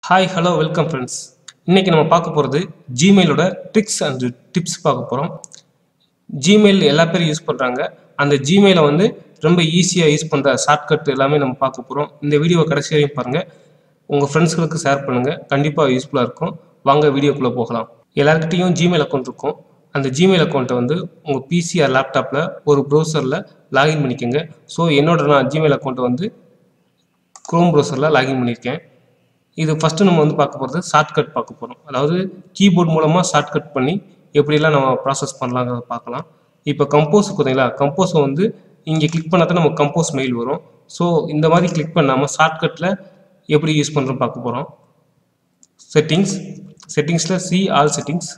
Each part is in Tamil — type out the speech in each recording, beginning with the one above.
ஹாய் ஹலோ வெல்கம் ஃப்ரெண்ட்ஸ் இன்றைக்கி நம்ம பார்க்க போகிறது ஜிமெயிலோட ட்ரிக்ஸ் அண்ட் டிப்ஸ் பார்க்க போகிறோம் ஜிமெயில் எல்லா பேரும் யூஸ் பண்ணுறாங்க அந்த ஜிமெயிலை வந்து ரொம்ப ஈஸியாக யூஸ் பண்ணுற ஷார்ட்கட் எல்லாமே நம்ம பார்க்க போகிறோம் இந்த வீடியோவை கடைசி வரையும் பாருங்கள் உங்கள் ஃப்ரெண்ட்ஸ்களுக்கு ஷேர் பண்ணுங்கள் கண்டிப்பாக யூஸ்ஃபுல்லாக இருக்கும் வாங்க வீடியோக்குள்ளே போகலாம் எல்லாருக்கிட்டேயும் ஜிமெயில் அக்கௌண்ட் இருக்கும் அந்த ஜிமெயில் அக்கௌண்ட்டை வந்து உங்கள் பிசி ஆர் லேப்டாப்பில் ஒரு ப்ரௌசரில் லாகின் பண்ணிக்கோங்க ஸோ என்னோட நான் ஜிமெயில் அக்கௌண்ட்டை வந்து க்ரோம் ப்ரௌசரில் லாகின் பண்ணியிருக்கேன் இது ஃபஸ்ட்டு நம்ம வந்து பார்க்க போகிறது ஷார்ட்கட் பார்க்க போகிறோம் அதாவது கீபோர்ட் மூலமாக ஷார்ட்கட் பண்ணி எப்படிலாம் நம்ம ப்ராசஸ் பண்ணலாங்கிறத பார்க்கலாம் இப்போ கம்போஸ் பார்த்தீங்களா கம்போஸை வந்து இங்கே கிளிக் பண்ணால் தான் நம்ம கம்போஸ் மெயில் வரும் ஸோ இந்த மாதிரி கிளிக் பண்ணாமல் ஷார்ட்கட்டில் எப்படி யூஸ் பண்ணுறோம் பார்க்க போகிறோம் செட்டிங்ஸ் செட்டிங்ஸில் சி ஆல் செட்டிங்ஸ்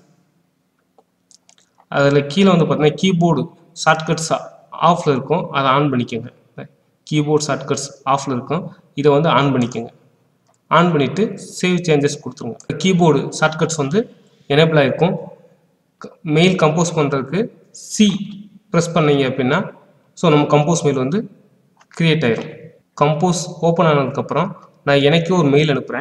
அதில் கீழே வந்து பார்த்தீங்கன்னா கீபோர்டு ஷார்ட்கட்ஸ் ஆஃபில் இருக்கும் அதை ஆன் பண்ணிக்கோங்க கீபோர்ட் ஷார்ட்கட்ஸ் ஆஃபில் இருக்கும் இதை வந்து ஆன் பண்ணிக்கோங்க ஆன் பண்ணிவிட்டு சேவ் சேஞ்சஸ் கொடுத்துருங்க கீபோர்டு ஷார்ட்கட்ஸ் வந்து எனேபிள் ஆகிருக்கும் மெயில் கம்போஸ் பண்ணுறதுக்கு சி ப்ரெஸ் பண்ணீங்க அப்படின்னா ஸோ நம்ம கம்போஸ் மெயில் வந்து க்ரியேட் ஆயிரும் கம்போஸ் ஓப்பன் ஆனதுக்கப்புறம் நான் எனக்கே ஒரு மெயில் அனுப்புகிறேன்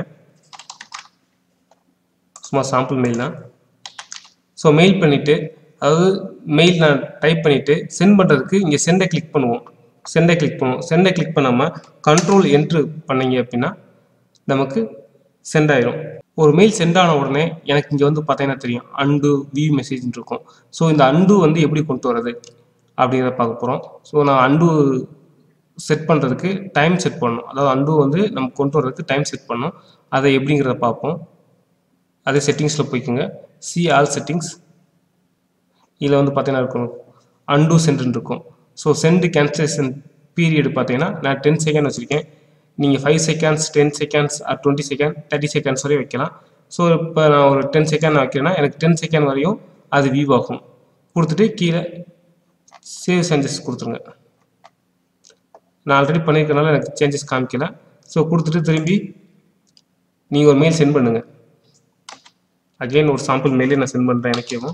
சும்மா சாம்பிள் மெயில் தான் ஸோ மெயில் பண்ணிவிட்டு அதாவது மெயில் நான் டைப் பண்ணிவிட்டு சென்ட் பண்ணுறதுக்கு இங்கே சென்டை கிளிக் பண்ணுவோம் சென்டை கிளிக் பண்ணுவோம் சென்டை கிளிக் பண்ணாமல் கண்ட்ரோல் என்ட்ரு பண்ணீங்க அப்படின்னா நமக்கு சென்ட் ஆயிரும் ஒரு மெயில் சென்ட் ஆன உடனே எனக்கு இங்கே வந்து பார்த்தீங்கன்னா தெரியும் அண்டு வியூ மெசேஜ்னு இருக்கும் ஸோ இந்த அண்டு வந்து எப்படி கொண்டு வரது அப்படிங்கிறத பார்க்க போகிறோம் ஸோ நான் அண்டு செட் பண்ணுறதுக்கு டைம் செட் பண்ணணும் அதாவது அண்டு வந்து நம்ம கொண்டு வரதுக்கு டைம் செட் பண்ணணும் அதை எப்படிங்கிறத பார்ப்போம் அதே செட்டிங்ஸில் போய்க்குங்க சி ஆல் செட்டிங்ஸ் இதில் வந்து பார்த்தீங்கன்னா இருக்கும் அண்டு சென்ட்னு இருக்கும் ஸோ சென்ட் கேன்சலேஷன் பீரியட் பார்த்தீங்கன்னா நான் டென் செகண்ட் வச்சுருக்கேன் நீங்கள் five seconds ten seconds or twenty second thirty seconds வரையும் வைக்கலாம் ஸோ இப்போ நான் ஒரு டென் செகண்ட் வைக்கிறேன்னா எனக்கு டென் செகண்ட் வரையும் அது வியூ ஆகும் கொடுத்துட்டு கீழே சேவ் சேஞ்சஸ் கொடுத்துருங்க நான் ஆல்ரெடி பண்ணியிருக்கனால எனக்கு சேஞ்சஸ் காமிக்கல ஸோ கொடுத்துட்டு திரும்பி நீங்கள் ஒரு மெயில் சென்ட் பண்ணுங்கள் அகெயின் ஒரு சாம்பிள் மெயிலே நான் சென்ட் பண்ணுறேன் எனக்கேவும்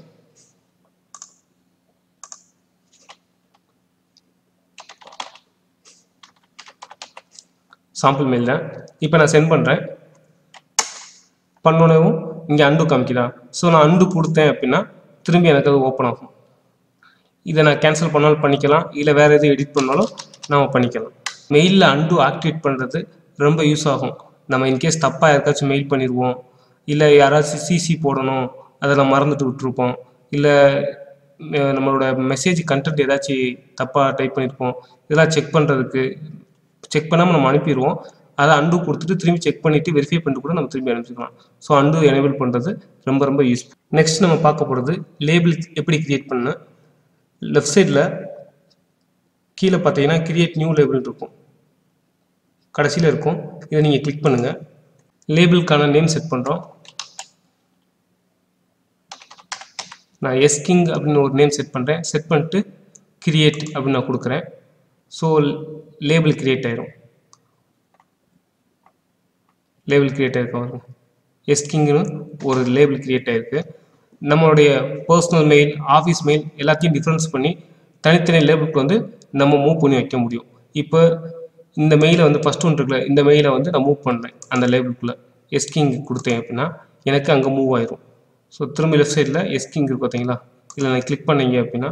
சாம்பிள் மெயில் தான் இப்போ நான் சென்ட் பண்ணுறேன் பண்ணோடவும் இங்கே அண்டு காமிக்குதா ஸோ நான் அண்டு கொடுத்தேன் அப்படின்னா திரும்பி எனக்கு அது ஓப்பன் ஆகும் இதை நான் கேன்சல் பண்ணாலும் பண்ணிக்கலாம் இல்லை வேறு எதுவும் எடிட் பண்ணாலும் நம்ம பண்ணிக்கலாம் மெயிலில் அண்டு ஆக்டிவேட் பண்ணுறது ரொம்ப யூஸ் ஆகும் நம்ம இன்கேஸ் தப்பாக யாருக்காச்சும் மெயில் பண்ணிடுவோம் இல்லை யாராச்சும் சிசி போடணும் அதில் மறந்துட்டு விட்டுருப்போம் இல்லை நம்மளோட மெசேஜ் கண்டென்ட் ஏதாச்சும் தப்பாக டைப் பண்ணியிருப்போம் இதெல்லாம் செக் பண்ணுறதுக்கு செக் பண்ணாமல் நம்ம அனுப்பிடுவோம் அதை அண்டு கொடுத்துட்டு திரும்பி செக் பண்ணிவிட்டு வெரிஃபை பண்ணிட்டு கூட நம்ம திரும்பி அனுப்பிச்சிக்கலாம் ஸோ அண்டு எனேபிள் பண்ணுறது ரொம்ப ரொம்ப யூஸ்ஃபுல் நெக்ஸ்ட் நம்ம பார்க்க போகிறது லேபிள் எப்படி கிரியேட் பண்ண லெஃப்ட் சைடில் கீழே பார்த்தீங்கன்னா கிரியேட் நியூ லேபிள் இருக்கும் கடைசியில் இருக்கும் இதை நீங்கள் கிளிக் பண்ணுங்கள் லேபிளுக்கான நேம் செட் பண்ணுறோம் நான் எஸ்கிங் அப்படின்னு ஒரு நேம் செட் பண்ணுறேன் செட் பண்ணிட்டு கிரியேட் அப்படின்னு நான் கொடுக்குறேன் ஸோ லேபிள் கிரியேட் ஆயிரும் லேபிள் கிரியேட் ஆயிருக்க எஸ்கிங்னு ஒரு லேபிள் கிரியேட் ஆயிருக்கு நம்மளுடைய பர்சனல் மெயில் ஆஃபீஸ் மெயில் எல்லாத்தையும் டிஃப்ரென்ஸ் பண்ணி தனித்தனி லேபிளுக்கு வந்து நம்ம மூவ் பண்ணி வைக்க முடியும் இப்போ இந்த மெயிலை வந்து ஃபஸ்ட் ஒன்று இருக்குல்ல இந்த மெயிலை வந்து நான் மூவ் பண்ணுறேன் அந்த லேபிளுக்குள்ளே எஸ்கிங் கொடுத்தேன் அப்படின்னா எனக்கு அங்கே மூவ் ஆயிரும் ஸோ திரும்ப லெஃப்ட் சைடில் எஸ்கிங் இருக்கு பார்த்தீங்களா இதில் நான் கிளிக் பண்ணீங்க அப்படின்னா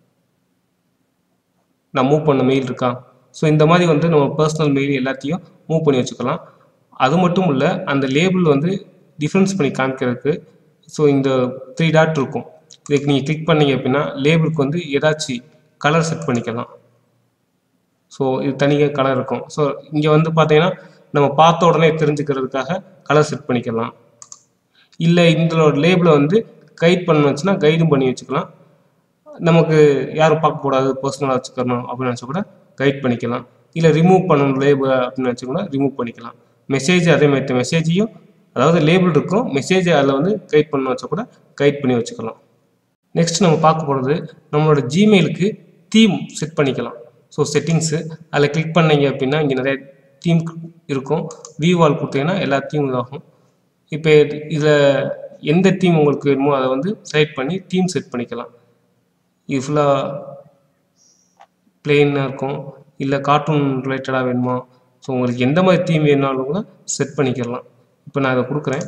நான் மூவ் பண்ண மெயில் இருக்கா ஸோ இந்த மாதிரி வந்து நம்ம பர்சனல் மெயில் எல்லாத்தையும் மூவ் பண்ணி வச்சுக்கலாம் அது மட்டும் இல்லை அந்த லேபிள் வந்து டிஃப்ரென்ஸ் பண்ணி காமிக்கிறதுக்கு ஸோ இந்த த்ரீ டாட் இருக்கும் இதுக்கு நீங்கள் கிளிக் பண்ணீங்க அப்படின்னா லேபிளுக்கு வந்து ஏதாச்சும் கலர் செட் பண்ணிக்கலாம் ஸோ இது தனியாக கலர் இருக்கும் ஸோ இங்கே வந்து பார்த்தீங்கன்னா நம்ம பார்த்த உடனே தெரிஞ்சுக்கிறதுக்காக கலர் செட் பண்ணிக்கலாம் இல்லை இதோட லேபிளை வந்து கைட் பண்ண வச்சுன்னா கைடும் பண்ணி வச்சுக்கலாம் நமக்கு யாரும் பார்க்கக்கூடாது பர்சனலாக வச்சுக்கணும் அப்படின்னு வச்சா கூட கைட் பண்ணிக்கலாம் இல்லை ரிமூவ் பண்ணணும் லேபிள் அப்படின்னு வச்சு கூட ரிமூவ் பண்ணிக்கலாம் மெசேஜ் அதே மாதிரி மெசேஜையும் அதாவது லேபிள் இருக்கும் மெசேஜ் அதில் வந்து கைட் பண்ண வச்சா கூட கைட் பண்ணி வச்சுக்கலாம் நெக்ஸ்ட் நம்ம பார்க்க போகிறது நம்மளோட ஜிமெயிலுக்கு தீம் செட் பண்ணிக்கலாம் ஸோ செட்டிங்ஸு அதில் கிளிக் பண்ணீங்க அப்படின்னா இங்கே நிறைய தீம் இருக்கும் வியூ வால் கொடுத்தீங்கன்னா எல்லா தீம் இதாகும் இப்போ இதில் எந்த தீம் உங்களுக்கு வேணுமோ அதை வந்து செலக்ட் பண்ணி தீம் செட் பண்ணிக்கலாம் இது ஃபுல்லாக பிளெயினாக இருக்கும் இல்லை கார்ட்டூன் ரிலேட்டடாக வேணுமா ஸோ உங்களுக்கு எந்த மாதிரி தீம் வேணாலும் கூட செட் பண்ணிக்கலாம் இப்போ நான் அதை கொடுக்குறேன்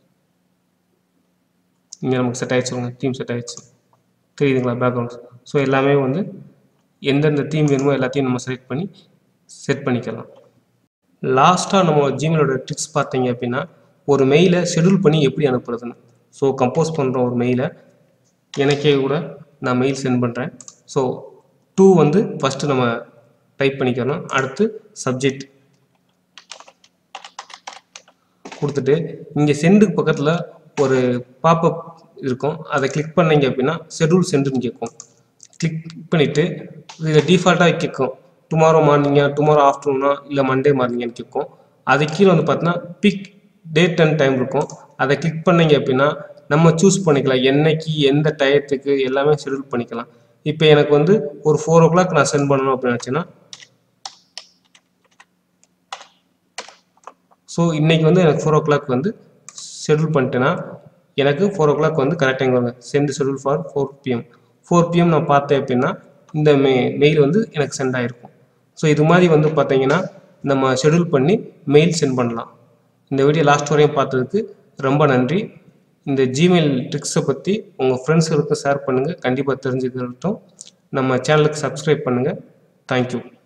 இங்கே நமக்கு செட் ஆயிடுச்சுங்க தீம் செட் ஆயிடுச்சு தெரியுதுங்களா பேக்ரவுண்ட் ஸோ எல்லாமே வந்து எந்தெந்த தீம் வேணுமோ எல்லாத்தையும் நம்ம செலக்ட் பண்ணி செட் பண்ணிக்கலாம் லாஸ்ட்டாக நம்ம ஜிமெயிலோட ட்ரிக்ஸ் பார்த்தீங்க அப்படின்னா ஒரு மெயிலை ஷெடியூல் பண்ணி எப்படி அனுப்புறதுன்னு ஸோ கம்போஸ் பண்ணுற ஒரு மெயிலை எனக்கே கூட நான் மெயில் சென்ட் பண்ணுறேன் ஸோ டூ வந்து ஃபஸ்ட்டு நம்ம டைப் பண்ணிக்கணும் அடுத்து சப்ஜெக்ட் கொடுத்துட்டு இங்கே சென்டுக்கு பக்கத்தில் ஒரு பாப்அப் இருக்கும் அதை கிளிக் பண்ணீங்க அப்படின்னா ஷெட்யூல் சென்டுன்னு கேட்கும் கிளிக் பண்ணிவிட்டு இதை டிஃபால்ட்டாக கேட்கும் டுமாரோ மார்னிங்கா டுமாரோ ஆஃப்டர்நூனா இல்லை மண்டே மார்னிங்கான்னு கேட்கும் அது கீழே வந்து பார்த்தீங்கன்னா பிக் டேட் அண்ட் டைம் இருக்கும் அதை கிளிக் பண்ணீங்க அப்படின்னா நம்ம சூஸ் பண்ணிக்கலாம் என்னைக்கு எந்த டயத்துக்கு எல்லாமே ஷெட்யூல் பண்ணிக்கலாம் இப்போ எனக்கு வந்து ஒரு ஃபோர் ஓ கிளாக் நான் சென்ட் பண்ணணும் அப்படின்னு நினச்சேன்னா ஸோ இன்றைக்கி வந்து எனக்கு ஃபோர் ஓ கிளாக் வந்து ஷெட்யூல் பண்ணிட்டேன்னா எனக்கு ஃபோர் ஓ கிளாக் வந்து கரெக்ட் டைம் வருங்க sent schedule for four PM four PM நான் பார்த்தேன் அப்படின்னா இந்த மெ மெயில் வந்து எனக்கு சென்ட் ஆகிருக்கும் ஸோ இது மாதிரி வந்து பார்த்தீங்கன்னா நம்ம ஷெட்யூல் பண்ணி மெயில் சென்ட் பண்ணலாம் இந்த வீடியோ லாஸ்ட் வரையும் பார்த்ததுக்கு ரொம்ப நன்றி இந்த ஜிமெயில் ட்ரிக்ஸை பற்றி உங்கள் ஃப்ரெண்ட்ஸுகளுக்கும் ஷேர் பண்ணுங்கள் கண்டிப்பாக தெரிஞ்சுக்கிறட்டும் நம்ம சேனலுக்கு சப்ஸ்கிரைப் பண்ணுங்கள் தேங்க்யூ